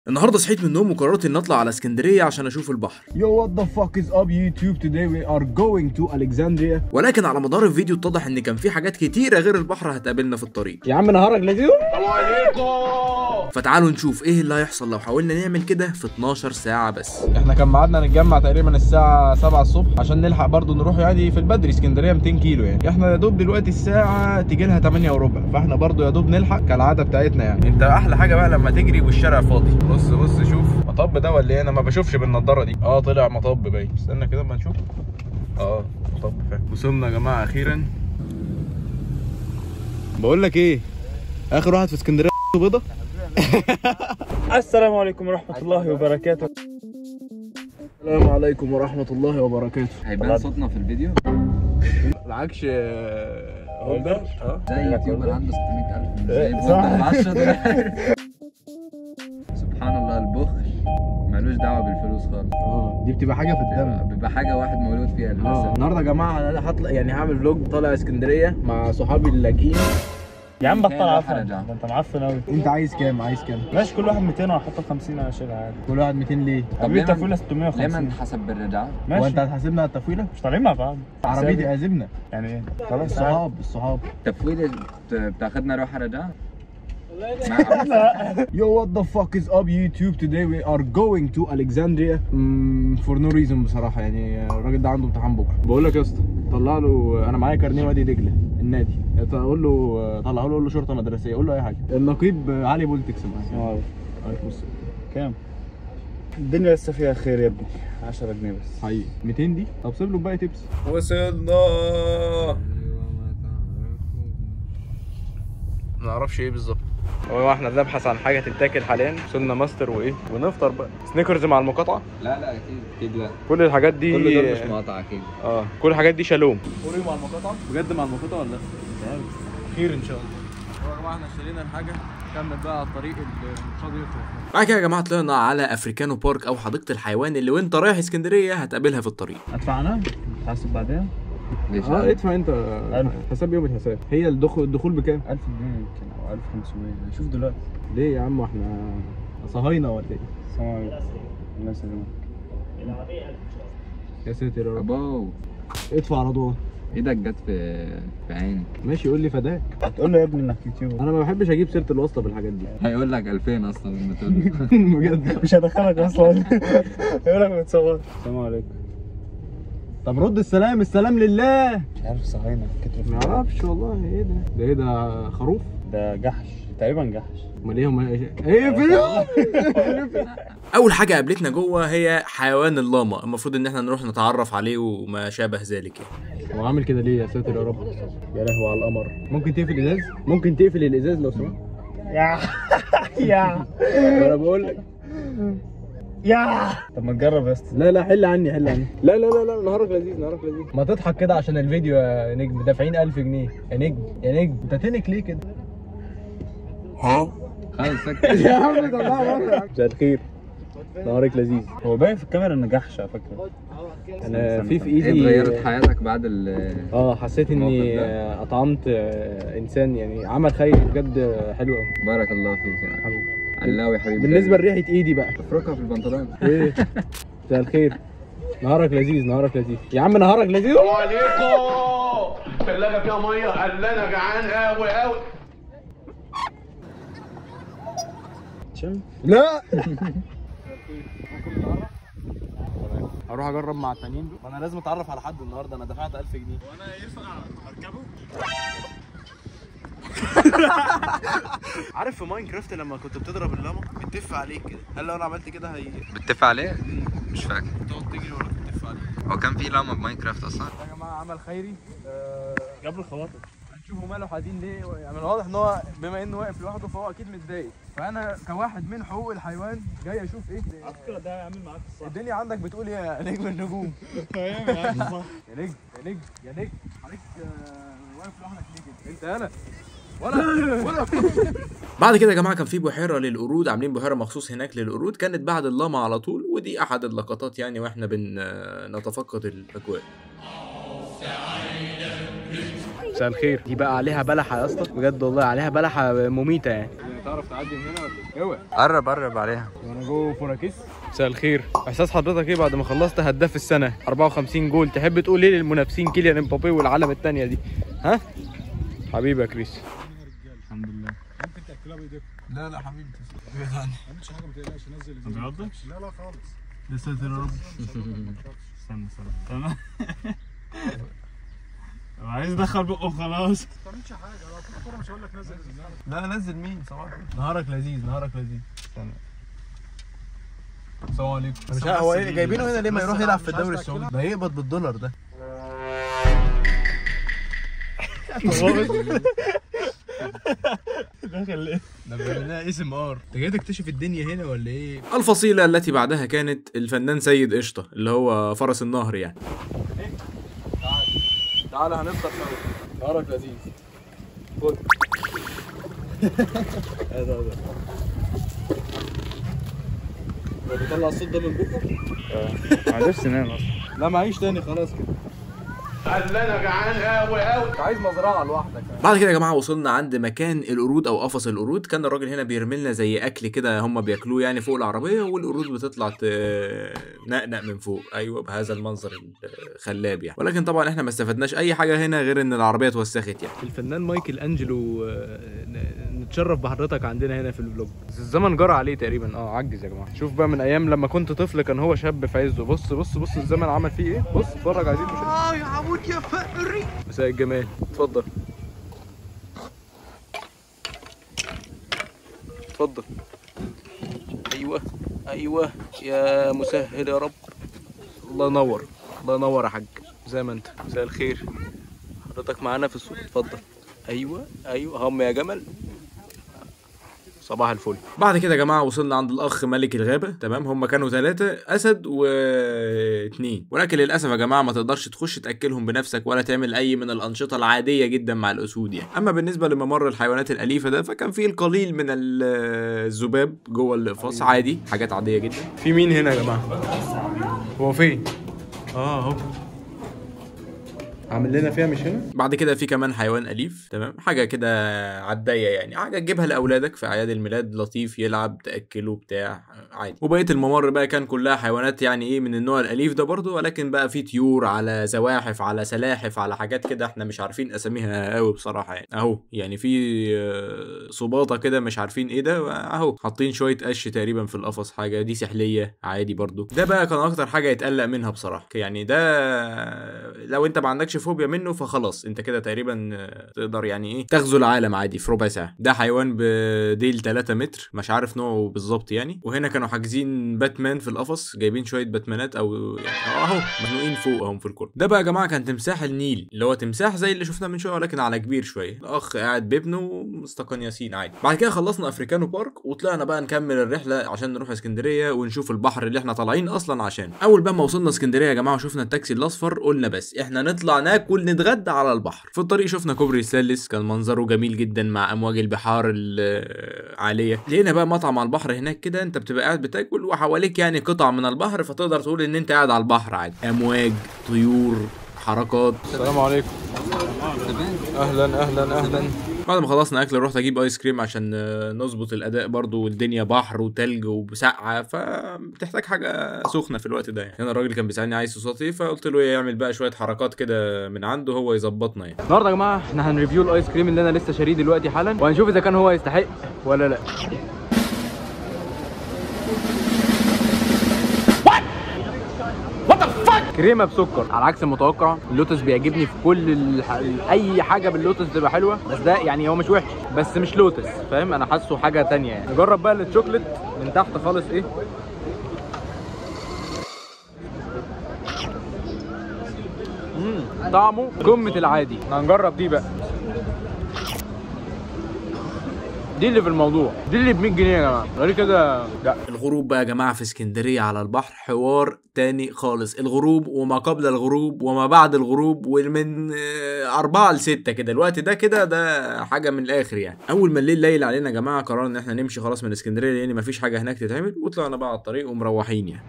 النهارده صحيت من النوم وقررت اني اطلع على اسكندريه عشان اشوف البحر Yo, what the fuck is up YouTube? Today we are going to Alexandria. ولكن على مدار الفيديو اتضح ان كان في حاجات كتيره غير البحر هتقابلنا في الطريق يا عم نهارك لذيذ فتعالوا نشوف ايه اللي هيحصل لو حاولنا نعمل كده في 12 ساعه بس احنا كان ميعادنا نتجمع تقريبا الساعة 7 الصبح عشان نلحق برضو نروح يعني في البدري اسكندرية 200 كيلو يعني احنا يا دوب دلوقتي الساعة تيجي لها 8 وربع فاحنا برضو يا دوب نلحق كالعادة بتاعتنا يعني انت احلى حاجة بقى لما تجري والشارع فاضي بص بص شوف مطب ده ولا ايه انا ما بشوفش بالنضارة دي اه طلع مطب باين استنى كده اما نشوف اه مطب فعلا وصلنا يا جماعة اخيرا بقول لك ايه اخر واحد في اسكندرية بيضة السلام عليكم ورحمة الله وبركاته السلام عليكم ورحمة الله وبركاته هيبان صوتنا في الفيديو معكش آه، هولدر اه زي يوتيوبر عنده 600000 إيه، زي صح. ب 10 دولار سبحان الله البخل ملوش دعوه بالفلوس خالص اه دي بتبقى حاجة في الدم بيبقى حاجه واحد مولود فيها اه للاسف النهارده يا جماعه انا هطلع يعني هعمل فلوج طالع اسكندريه مع صحابي اللاجئين يا عم بطل كام عفن حرجة؟ ده انت معفن قوي انت عايز كام عايز كام ماشي كل واحد 200 وهحط 50 انا اشيلها عادي كل واحد 200 ليه حبيبي ليه ما- التفويله ليه ما 650 نتحسب بالرجعه؟ ماشي وانت هتحاسبنا على التفويله مش طالعين مع بعض عربيتي عازمنا يعني ايه خلاص عادي. الصحاب الصحاب تفويض بت- بتاخدنا روح رجعه؟ Yo what the fuck is up YouTube today we are going to Alexandria mm, for no reason بصراحة يعني الراجل ده عنده امتحان بكرة بقول لك يا اسطى طلع له انا معايا كارنيه وادي دجلة النادي اقول له طلعه له قول له شرطة مدرسية قول له اي حاجة النقيب علي بولتكس معايا اه عليكم السلام كام الدنيا لسه فيها خير يا ابني 10 جنيه بس حقيقي 200 دي طب سيب له باقي تبس وصلنا ما نعرفش ايه بالظبط هو احنا بنبحث عن حاجه تتاكل حاليا وصلنا ماستر وايه ونفطر بقى سنيكرز مع المقاطعه لا لا اكيد اكيد لا كل الحاجات دي كل دول مش مقاطعه اكيد اه كل الحاجات دي شالوم قولي مع المقاطعه بجد مع المقاطعه ولا لا خير ان شاء الله هو يا جماعه احنا اشترينا الحاجه نكمل بقى على الطريق المش راضي يخلص بعد كده يا جماعه طلعنا على افريكانو بارك او حديقه الحيوان اللي وانت رايح اسكندريه هتقابلها في الطريق ادفع انا تحاسب بعدين ليش اه لا؟ ادفع انت ألف. حساب يوم الحساب هي الدخول الدخول بكام 1000 جنيه يمكن او 1500 شوف دلوقتي ليه يا عم احنا صهاينه ولا ايه السلام عليكم الله يسلمك يا ساتر يا رب ابو ادفع على طول ايدك جت في في عيني ماشي قول لي فداك تقول له يا ابني انك يوتيوبر انا ما بحبش اجيب سيره الواسطه في الحاجات دي هيقول لك 2000 اصلا لما تقول له. بجد مش هدخلك اصلا يقول لك متصور السلام عليكم طب رد السلام السلام لله مش عارف صهاينه كتر ما اعرفش والله ايه ده ده ايه ده خروف ده جحش تقريبا جحش امال ايه هم ايه فين اول حاجه قابلتنا جوه هي حيوان اللاما المفروض ان احنا نروح نتعرف عليه وما شابه ذلك يعني هو عامل كده ليه يا ساتر يا رب يا لهوي على القمر ممكن تقفل الازاز ممكن تقفل الازاز لو سمحت يا يا انا بقول لك يا طب ما تجرب يا اسطى لا لا حل عني حل عني لا لا لا لا نهارك لذيذ نهارك لذيذ ما تضحك كده عشان الفيديو يا نجم دافعين 1000 جنيه يا نجم يا نجم انت تنك ليه كده خلاص سكت يا عم طلعها مساء الخير نهارك لذيذ هو باين في الكاميرا انه جحش على فكره انا في في ايه ايدي اتغيرت حياتك بعد ال اه حسيت اني الموقف ده؟ آه، اطعمت آه، انسان يعني عمل خير بجد آه، حلو قوي بارك الله فيك يا حبيبي. علاوي حبيبي بالنسبه لريحه ايدي بقى افركها في البنطلون ايه مساء الخير نهارك لذيذ نهارك لذيذ يا عم نهارك لذيذ عليكم الثلاجة فيها مية قال انا جعان قوي قوي شم لا هروح اجرب مع التانيين دول ما انا لازم اتعرف على حد النهارده انا دفعت 1000 جنيه وانا ينفع اركبه عارف في ماينكرافت لما كنت بتضرب اللاما بتدف عليك كده هل لو انا عملت كده هي بتتفق عليه؟ مش فاكر تقعد تجري وراك تدف عليك هو كان في لاما بماينكرافت اصلا يا جماعه عمل خيري آه، جاب له خواطر هنشوفوا ماله حزين ليه يعني من الواضح ان هو بما انه واقف لوحده فهو اكيد متضايق فانا كواحد من حقوق الحيوان جاي اشوف ايه على فكره ده هيعمل معاك الصح الدنيا عندك بتقول يا نجم النجوم فاهم يا عم صح يا نجم يا نجم يا نجم عليك آه، واقف لوحدك ليه كده انت انا ولا ولا بعد كده يا جماعه كان في بحيره للقرود عاملين بحيره مخصوص هناك للقرود كانت بعد اللاما على طول ودي احد اللقطات يعني واحنا بنتفقد الاجواء مساء الخير دي بقى عليها بلحه يا اسطى بجد والله عليها بلحه مميته يعني تعرف تعدي من هنا ولا ايه؟ اوعى قرب قرب عليها وانا جوه فوراكيس مساء الخير احساس حضرتك ايه بعد ما خلصت هداف السنه 54 جول تحب تقول ايه للمنافسين كيليان امبابي والعالم الثانيه دي ها حبيبي يا كريس الحمد لله لا لا حبيبي استنى استنى تمام عايز ادخل بقه خلاص لا نزل مين صباح نهارك لذيذ نهارك لذيذ استنى السلام عليكم مش عارف هو ايه جايبينه هنا ليه ما يروح يلعب في الدوري السعودي ده هيقبض بالدولار ده دخل ايه ده بيعملها اسم ار انت جاي تكتشف الدنيا هنا ولا ايه الفصيلة التي بعدها كانت الفنان سيد قشطة اللي هو فرس النهر يعني تعالى هنفطر سوا نهارك لذيذ خد هذا هذا هو بيطلع الصوت ده من بقه ما عندوش سنان اصلا لا معيش تاني خلاص كده قال لي انا جعان قوي قوي انت عايز مزرعه لوحدك بعد كده يا جماعه وصلنا عند مكان القرود او قفص القرود كان الراجل هنا بيرمي لنا زي اكل كده هم بياكلوه يعني فوق العربيه والقرود بتطلع تنقنق من فوق ايوه بهذا المنظر الخلاب يعني ولكن طبعا احنا ما استفدناش اي حاجه هنا غير ان العربيه اتوسخت يعني الفنان مايكل انجلو آه، ن- نتشرف بحضرتك عندنا هنا في الفلوج بس الزمن جرى عليه تقريبا اه عجز يا جماعه شوف بقى من ايام لما كنت طفل كان هو شاب في عزه بص بص بص الزمن عمل فيه ايه بص اتفرج عايزين مش اه يا عمود يا فقري مساء الجمال اتفضل اتفضل ايوه ايوه يا مسهل يا رب الله ينور الله ينور يا حاج زي ما انت مساء الخير حضرتك معانا في الصوت اتفضل ايوه ايوه هم يا جمل صباح الفل بعد كده يا جماعه وصلنا عند الاخ ملك الغابه تمام هم كانوا ثلاثه اسد واثنين ولكن للاسف يا جماعه ما تقدرش تخش تاكلهم بنفسك ولا تعمل اي من الانشطه العاديه جدا مع الاسود يعني اما بالنسبه لممر الحيوانات الاليفه ده فكان فيه القليل من ال- الذباب جوه الاقفاص عادي حاجات عاديه جدا في مين هنا يا جماعه هو فين اه اهو عامل لنا فيها مش هنا بعد كده في كمان حيوان اليف تمام حاجه كده عدايه يعني حاجه تجيبها لاولادك في اعياد الميلاد لطيف يلعب تاكله بتاع عادي وبقيه الممر بقى كان كلها حيوانات يعني ايه من النوع الاليف ده برضو ولكن بقى في طيور على زواحف على سلاحف على حاجات كده احنا مش عارفين اساميها قوي بصراحه يعني اهو يعني في آه، صباطه كده مش عارفين ايه ده اهو حاطين شويه قش تقريبا في القفص حاجه دي سحليه عادي برضو ده بقى كان اكتر حاجه يتقلق منها بصراحه يعني ده لو انت ما عندكش فوبيا منه فخلاص انت كده تقريبا آه، تقدر يعني ايه تغزو العالم عادي في ربع ساعه ده حيوان بديل 3 متر مش عارف نوعه بالظبط يعني وهنا كانوا حاجزين باتمان في القفص جايبين شويه باتمانات او يعني اهو مخنوقين فوق اهم في الكل ده بقى يا جماعه كان تمساح النيل اللي هو تمساح زي اللي شفناه من شويه ولكن على كبير شويه الاخ قاعد بابنه مستقن ياسين عادي بعد كده خلصنا افريكانو بارك وطلعنا بقى نكمل الرحله عشان نروح اسكندريه ونشوف البحر اللي احنا طالعين اصلا عشان اول بقى ما وصلنا اسكندريه يا جماعه وشفنا التاكسي الاصفر قلنا بس احنا نطلع ناكل نتغدى على البحر في الطريق شفنا كوبري السلس كان منظره جميل جدا مع امواج البحار العاليه لقينا بقى مطعم على البحر هناك كده انت بتبقى قاعد بتاكل وحواليك يعني قطع من البحر فتقدر تقول ان انت قاعد على البحر عادي امواج طيور حركات السلام عليكم اهلا اهلا اهلا بعد ما خلصنا اكل رحت اجيب ايس كريم عشان آه، نظبط الاداء برضو والدنيا بحر وتلج وسقعه فبتحتاج حاجه سخنه في الوقت ده يعني انا الراجل كان بيسالني عايز صوصات ايه فقلت له يعمل بقى شويه حركات كده من عنده هو يظبطنا يعني النهارده يا جماعه احنا هنريفيو الايس كريم اللي انا لسه شاريه دلوقتي حالا وهنشوف اذا كان هو يستحق ولا لا كريمه بسكر على عكس المتوقع اللوتس بيعجبني في كل الح... اي حاجه باللوتس بتبقى حلوه بس ده يعني هو مش وحش بس مش لوتس فاهم انا حاسه حاجه تانية يعني نجرب بقى الشوكليت من تحت خالص ايه مم. طعمه قمه العادي هنجرب دي بقى دي اللي في الموضوع دي اللي ب 100 جنيه يا جماعه غير كده لا الغروب بقى يا جماعه في اسكندريه على البحر حوار تاني خالص الغروب وما قبل الغروب وما بعد الغروب ومن آه، أربعة لستة كده الوقت ده كده ده حاجة من الآخر يعني أول ما الليل ليل علينا يا جماعة قررنا إن إحنا نمشي خلاص من اسكندرية لأن مفيش حاجة هناك تتعمل وطلعنا بقى على الطريق ومروحين يعني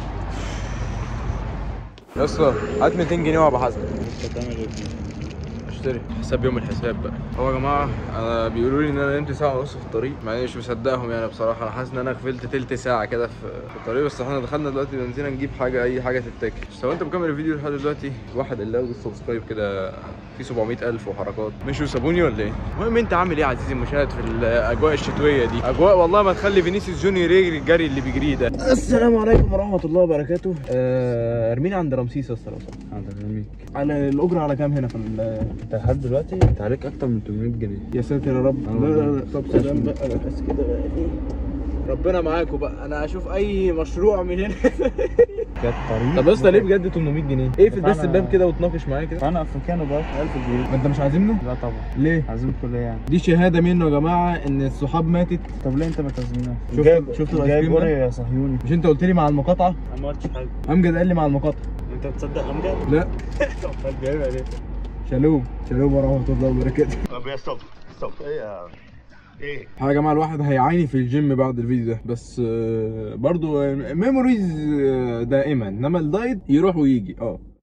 يا اسطى هات 200 جنيه وابقى حاسبك انت بتعمل ايه؟ اشتري حساب يوم الحساب بقى هو يا جماعه انا بيقولوا لي ان انا نمت ساعه ونص في الطريق مع اني مش مصدقهم يعني بصراحه انا حاسس ان انا غفلت تلت ساعه كده في في الطريق بس احنا دخلنا دلوقتي بنزينا نجيب حاجه اي حاجه تتاكل لو انت مكمل الفيديو لحد دلوقتي واحد الله والسبسكرايب كده في 700 الف وحركات مش سابوني ولا ايه المهم انت عامل ايه يا عزيزي المشاهد في الاجواء الشتويه دي اجواء والله ما تخلي فينيسيوس جونيور يجري الجري اللي بيجريه ده السلام عليكم ورحمه الله وبركاته آه، ارميني عند رمسيس يا اسطى لو سمحت. حاضر رميك على الاجره على كام هنا في ال- انت لحد دلوقتي انت عليك اكتر من 800 جنيه يا ساتر يا رب لا، لا، لا. طب سلام بقى انا حاسس كده بقى ايه ربنا معاكم بقى انا اشوف اي مشروع من هنا جت طريق طب يا اسطى ليه بجد 800 جنيه ايه في بس دفعنا- الباب كده وتناقش معايا كده فانا افريكانو بقى 1000 جنيه ما انت مش عازمنا لا طبعا ليه عايزين كلية يعني دي شهاده منه يا جماعه ان الصحاب ماتت طب ليه انت ما تعزمناش شفت- جايب- شفت الآيس جايب كريم ده؟ ورقة يا صهيوني مش انت قلت لي مع المقاطعه انا ما قلتش حاجة امجد قال لي مع المقاطعه انت بتصدق امجد؟ لا طب جايبها ليه؟ شالوم شالوم ورحمه الله وبركاته طب يا ستوب ستوب ايه يا ايه حاجه يا جماعه الواحد هيعاني في الجيم بعد الفيديو ده بس آه، برضو ميموريز دائما انما الدايت يروح ويجي اه